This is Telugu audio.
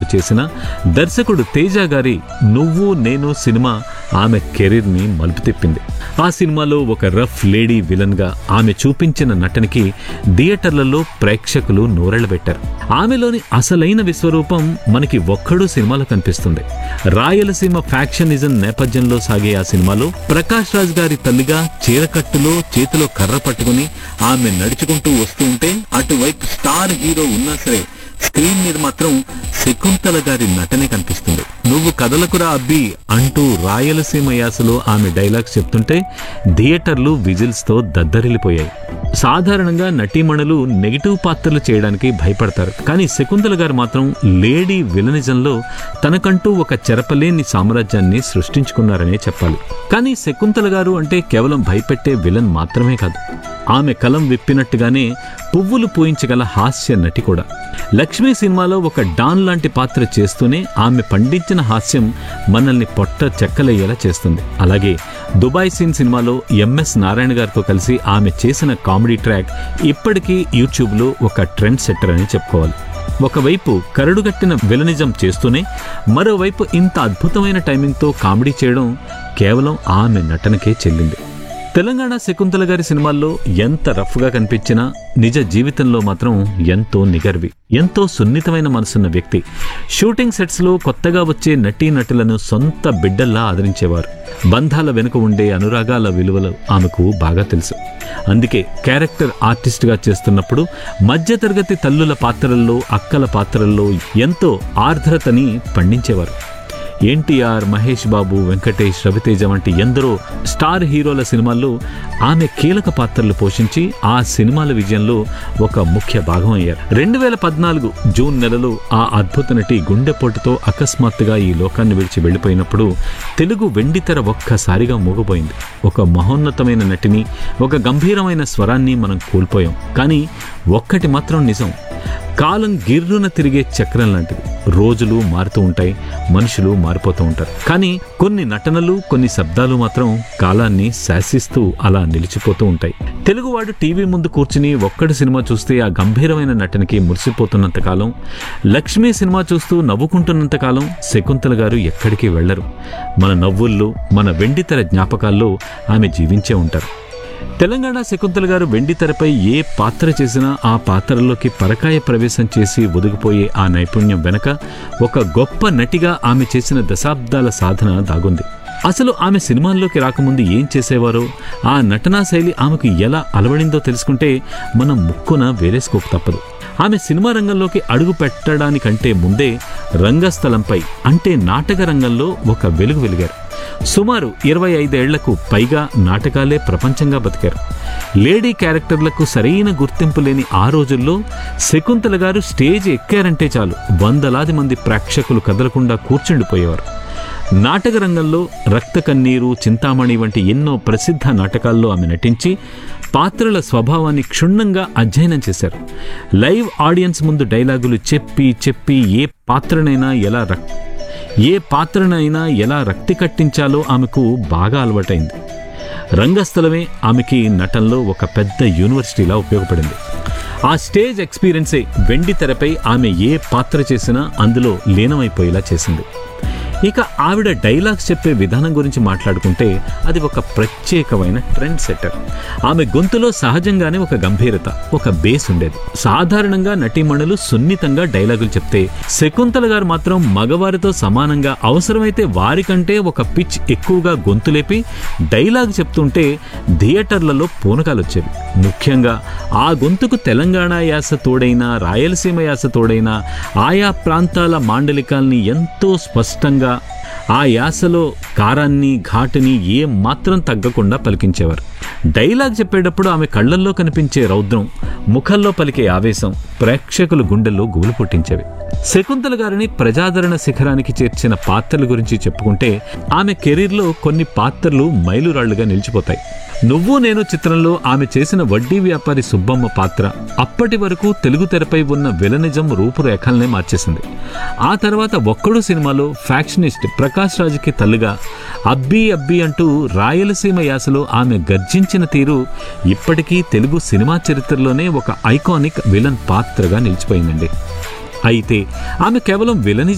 చేసిన దర్శకుడు తేజ గారి నువ్వు నేను సినిమా ఆమె కెరీర్ని మలుపు తిప్పింది ఆ సినిమాలో ఒక రఫ్ లేడీ విలన్గా ఆమె చూపించిన నటనకి థియేటర్లలో ప్రేక్షకులు నూరెళ్లబెట్టారు ఆమెలోని అసలైన విశ్వరూపం మనకి ఒక్కడు సినిమాలో కనిపిస్తుంది రాయలసీమ ఫ్యాక్షనిజం నేపథ్యంలో సాగే ఆ సినిమాలో ప్రకాష్ రాజ్ గారి తల్లిగా చీరకట్టులో చేతిలో కర్ర పట్టుకుని ఆమె నడుచుకుంటూ వస్తూ ఉంటే అటువైపు స్టార్ హీరో ఉన్నా సరే స్క్రీన్ మీద మాత్రం శకుంతల గారి నటనే కనిపిస్తుంది నువ్వు కదలకురా అబ్బి అంటూ రాయలసీమ యాసలో ఆమె డైలాగ్స్ చెప్తుంటే థియేటర్లు విజిల్స్ తో దద్దరిల్లిపోయాయి సాధారణంగా నటీమణులు నెగిటివ్ పాత్రలు చేయడానికి భయపడతారు కానీ శకుంతల గారు మాత్రం లేడీ విలనిజంలో తనకంటూ ఒక చెరపలేని సామ్రాజ్యాన్ని సృష్టించుకున్నారనే చెప్పాలి కానీ శకుంతల గారు అంటే కేవలం భయపెట్టే విలన్ మాత్రమే కాదు ఆమె కలం విప్పినట్టుగానే పువ్వులు పూయించగల హాస్య నటి కూడా లక్ష్మీ సినిమాలో ఒక డాన్ లాంటి పాత్ర చేస్తూనే ఆమె పండించిన హాస్యం మనల్ని పొట్ట చెక్కలయ్యేలా చేస్తుంది అలాగే దుబాయ్ సీన్ సినిమాలో ఎంఎస్ నారాయణ గారితో కలిసి ఆమె చేసిన కామెడీ ట్రాక్ ఇప్పటికీ యూట్యూబ్లో ఒక ట్రెండ్ సెట్టర్ అని చెప్పుకోవాలి ఒకవైపు కరడుగట్టిన విలనిజం చేస్తూనే మరోవైపు ఇంత అద్భుతమైన టైమింగ్తో కామెడీ చేయడం కేవలం ఆమె నటనకే చెల్లింది తెలంగాణ శకుంతల గారి సినిమాల్లో ఎంత రఫ్గా కనిపించినా నిజ జీవితంలో మాత్రం ఎంతో నిగర్వి ఎంతో సున్నితమైన మనసున్న వ్యక్తి షూటింగ్ సెట్స్లో కొత్తగా వచ్చే నటీ నటులను సొంత బిడ్డల్లా ఆదరించేవారు బంధాల వెనుక ఉండే అనురాగాల విలువలు ఆమెకు బాగా తెలుసు అందుకే క్యారెక్టర్ ఆర్టిస్ట్గా చేస్తున్నప్పుడు మధ్యతరగతి తల్లుల పాత్రల్లో అక్కల పాత్రల్లో ఎంతో ఆర్ద్రతని పండించేవారు ఎన్టీఆర్ మహేష్ బాబు వెంకటేష్ రవితేజ వంటి ఎందరో స్టార్ హీరోల సినిమాల్లో ఆమె కీలక పాత్రలు పోషించి ఆ సినిమాల విజయంలో ఒక ముఖ్య భాగం అయ్యారు రెండు వేల పద్నాలుగు జూన్ నెలలో ఆ అద్భుత నటి గుండెపోటుతో అకస్మాత్తుగా ఈ లోకాన్ని విడిచి వెళ్ళిపోయినప్పుడు తెలుగు వెండితెర ఒక్కసారిగా మూగపోయింది ఒక మహోన్నతమైన నటిని ఒక గంభీరమైన స్వరాన్ని మనం కోల్పోయాం కానీ ఒక్కటి మాత్రం నిజం కాలం గిర్రున తిరిగే చక్రం లాంటిది రోజులు మారుతూ ఉంటాయి మనుషులు మారిపోతూ ఉంటారు కానీ కొన్ని నటనలు కొన్ని శబ్దాలు మాత్రం కాలాన్ని శాసిస్తూ అలా నిలిచిపోతూ ఉంటాయి తెలుగువాడు టీవీ ముందు కూర్చుని ఒక్కడి సినిమా చూస్తే ఆ గంభీరమైన నటనకి మురిసిపోతున్నంత కాలం లక్ష్మీ సినిమా చూస్తూ నవ్వుకుంటున్నంత కాలం శకుంతల గారు ఎక్కడికి వెళ్లరు మన నవ్వుల్లో మన వెండితెర జ్ఞాపకాల్లో ఆమె జీవించే ఉంటారు తెలంగాణ శకుంతల గారు వెండి తెరపై ఏ పాత్ర చేసినా ఆ పాత్రలోకి పరకాయ ప్రవేశం చేసి ఒదిగిపోయే ఆ నైపుణ్యం వెనక ఒక గొప్ప నటిగా ఆమె చేసిన దశాబ్దాల సాధన దాగుంది అసలు ఆమె సినిమాల్లోకి రాకముందు ఏం చేసేవారో ఆ నటనా శైలి ఆమెకు ఎలా అలవడిందో తెలుసుకుంటే మనం ముక్కున వేరేసుకోక తప్పదు ఆమె సినిమా రంగంలోకి అడుగు పెట్టడానికంటే ముందే రంగస్థలంపై అంటే నాటక రంగంలో ఒక వెలుగు వెలిగారు సుమారు ఇరవై ఐదేళ్లకు పైగా నాటకాలే ప్రపంచంగా బతికారు లేడీ క్యారెక్టర్లకు సరైన గుర్తింపు లేని ఆ రోజుల్లో శకుంతల గారు స్టేజ్ ఎక్కారంటే చాలు వందలాది మంది ప్రేక్షకులు కదలకుండా కూర్చుండిపోయేవారు నాటక రంగంలో రక్త కన్నీరు చింతామణి వంటి ఎన్నో ప్రసిద్ధ నాటకాల్లో ఆమె నటించి పాత్రల స్వభావాన్ని క్షుణ్ణంగా అధ్యయనం చేశారు లైవ్ ఆడియన్స్ ముందు డైలాగులు చెప్పి చెప్పి ఏ పాత్రనైనా ఎలా రక్ ఏ పాత్రనైనా ఎలా రక్తి కట్టించాలో ఆమెకు బాగా అలవాటైంది రంగస్థలమే ఆమెకి నటనలో ఒక పెద్ద యూనివర్సిటీలా ఉపయోగపడింది ఆ స్టేజ్ ఎక్స్పీరియన్సే వెండి తెరపై ఆమె ఏ పాత్ర చేసినా అందులో లీనమైపోయేలా చేసింది ఇక ఆవిడ డైలాగ్స్ చెప్పే విధానం గురించి మాట్లాడుకుంటే అది ఒక ప్రత్యేకమైన ట్రెండ్ సెట్టర్ ఆమె గొంతులో సహజంగానే ఒక గంభీరత ఒక బేస్ ఉండేది సాధారణంగా నటీమణులు సున్నితంగా డైలాగులు చెప్తే శకుంతల గారు మాత్రం మగవారితో సమానంగా అవసరమైతే వారికంటే ఒక పిచ్ ఎక్కువగా గొంతు లేపి డైలాగ్ చెప్తుంటే థియేటర్లలో పూనకాలు వచ్చేవి ముఖ్యంగా ఆ గొంతుకు తెలంగాణ యాస తోడైన రాయలసీమ యాస తోడైన ఆయా ప్రాంతాల మాండలికాల్ని ఎంతో స్పష్టంగా ఆ యాసలో కారాన్ని ఘాటుని ఏ మాత్రం తగ్గకుండా పలికించేవారు డైలాగ్ చెప్పేటప్పుడు ఆమె కళ్ళల్లో కనిపించే రౌద్రం ముఖంలో పలికే ఆవేశం ప్రేక్షకుల గుండెల్లో గూలు పుట్టించేవి శకుంతల గారిని ప్రజాదరణ శిఖరానికి చేర్చిన పాత్రల గురించి చెప్పుకుంటే ఆమె కెరీర్లో కొన్ని పాత్రలు మైలురాళ్లుగా నిలిచిపోతాయి నువ్వు నేను చిత్రంలో ఆమె చేసిన వడ్డీ వ్యాపారి సుబ్బమ్మ పాత్ర అప్పటి వరకు తెలుగు తెరపై ఉన్న విలనిజం రూపురేఖల్నే మార్చేసింది ఆ తర్వాత ఒక్కడు సినిమాలో ఫ్యాక్షనిస్ట్ ప్రకాష్ రాజుకి తల్లిగా అబ్బీ అబ్బీ అంటూ రాయలసీమ యాసలో ఆమె గర్జించిన తీరు ఇప్పటికీ తెలుగు సినిమా చరిత్రలోనే ఒక ఐకానిక్ విలన్ పాత్రగా నిలిచిపోయిందండి అయితే ఆమె కేవలం విలని